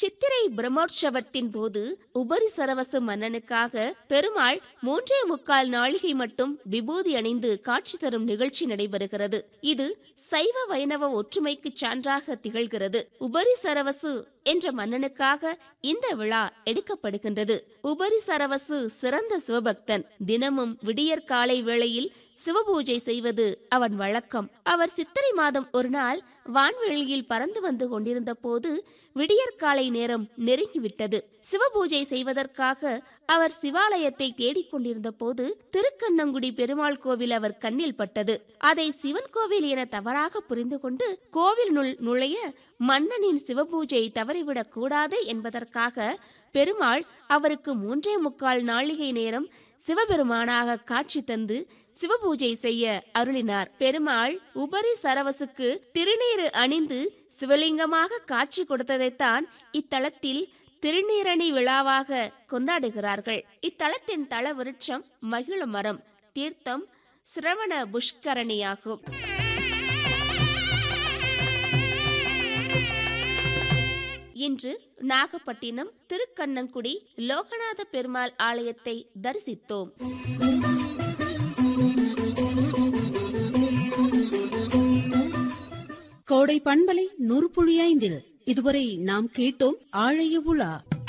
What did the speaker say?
சித்திரை பிரம்மோற்சவத்தின் போது உபரி சரவசு மன்னனுக்காக பெருமாள் மூன்றே முக்கால் நாழிகை மட்டும் விபூதி அணிந்து காட்சி தரும் நிகழ்ச்சி நடைபெறுகிறது இது சைவ வைணவ ஒற்றுமைக்கு சான்றாக திகழ்கிறது உபரி சரவசு என்ற மன்னனுக்காக இந்த விழா எடுக்கப்படுகின்றது உபரி சரவசு சிறந்த சிவபக்தன் தினமும் விடியற் காலை வேளையில் சிவபூஜை செய்வது அவன் வழக்கம் அவர் சித்திரை மாதம் ஒரு நாள் வான்வெளியில் பறந்து வந்து கொண்டிருந்த போது விடியற்காலை நேரம் நெருங்கிவிட்டது சிவபூஜை செய்வதற்காக அவர் சிவாலயத்தை தேடிக் கொண்டிருந்த போது திருக்கண்ணங்குடி பெருமாள் கோவில் அவர் கண்ணில் பட்டது அதை சிவன் கோவில் என தவறாக புரிந்து கொண்டு கோவிலுள் நுழைய மன்னனின் சிவபூஜை தவறிவிடக் கூடாது என்பதற்காக பெருமாள் அவருக்கு மூன்றே முக்கால் நாழிகை நேரம் சிவபெருமானாக காட்சி தந்து சிவபூஜை செய்ய அருளினார் பெருமாள் உபரி சரவசுக்கு திருநீறு அணிந்து சிவலிங்கமாக காட்சி கொடுத்ததைத்தான் இத்தலத்தில் திருநீரணி விழாவாக கொண்டாடுகிறார்கள் இத்தலத்தின் தல விருட்சம் மகிழ மரம் தீர்த்தம் சிரவண புஷ்கரணியாகும் இன்று நாகப்பட்டினம் திருக்கண்ணங்குடி லோகநாத பெருமாள் ஆலயத்தை தரிசித்தோம் கோடை பண்பலை நூறு புள்ளி ஐந்தில் இதுவரை நாம் கேட்டோம் ஆழைய உலா